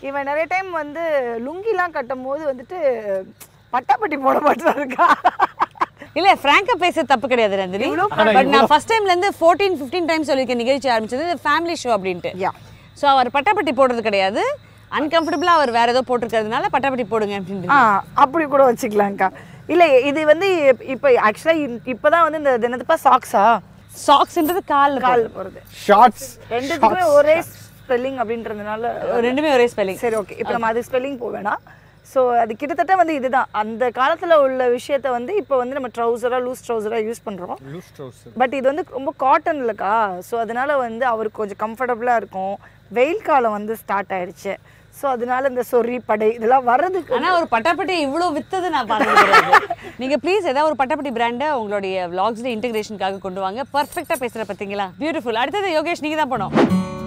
இவன் நிறைய டைம் வந்து லுங்கிலாம் கட்டும் போது வந்துட்டு பட்டாப்பட்டி போட மாட்டா இருக்கா இல்ல ஃப்ராங்கா பேச தப்பு கிடையாது நந்தினி பட் நான் ஃபர்ஸ்ட் டைம்ல இருந்து 14 15 டைம் சொல்லியிருக்கேன் நிகழ்ச்சி ஆரம்பிச்சது ஃபேமிலி ஷோ அப்படின்ட்டு யா ஸோ அவர் பட்டாப்பட்டி போடுறது கிடையாது அன்கம்ஃபர்டபுளாக அவர் வேற ஏதோ போட்டிருக்கிறதுனால பட்டாப்பட்டி போடுங்க அப்படின்ட்டு ஆ அப்படி கூட வச்சுக்கலாம்க்கா இல்லை இது வந்து இப்போ ஆக்சுவலாக இப்போ தான் வந்து இந்த தினத்துப்பா சாக்ஸா சாக்ஸ்ன்றது காலில் கால் போகிறது ஷார்ட்ஸ் ரெண்டுத்துக்குமே ஒரே ஸ்பெல்லிங் அப்படின்றதுனால ரெண்டுமே ஒரே ஸ்பெல்லிங் சரி ஓகே இப்போ நம்ம அது ஸ்பெல்லிங் போக வேணாம் ஸோ அது கிட்டத்தட்ட வந்து இதுதான் அந்த காலத்தில் உள்ள விஷயத்த வந்து இப்போ வந்து நம்ம ட்ரௌசராக லூஸ் ட்ரௌசராக யூஸ் பண்ணுறோம் லூஸ் ட்ரௌசர் பட் இது வந்து ரொம்ப காட்டன் இல்லைக்கா ஸோ அதனால வந்து அவருக்கு கொஞ்சம் கம்ஃபர்டபுளாக இருக்கும் வெயில் காலம் வந்து ஸ்டார்ட் ஆயிடுச்சு ஸோ அதனால இந்த சொறி படை இதெல்லாம் வர்றதுக்கு ஆனா ஒரு பட்டாப்பட்டி இவ்வளோ வித்தது நான் பார்த்தது கிடையாது நீங்க ப்ளீஸ் ஏதாவது ஒரு பட்டாப்பட்டி பிராண்டை உங்களுடைய vlogsல இன்டகிரேஷனுக்காக கொண்டு வாங்க பர்ஃபெக்டாக பேசுகிற பார்த்தீங்களா பியூட்டிஃபுல் அடுத்தது யோகேஷ் நீங்க தான் போனோம்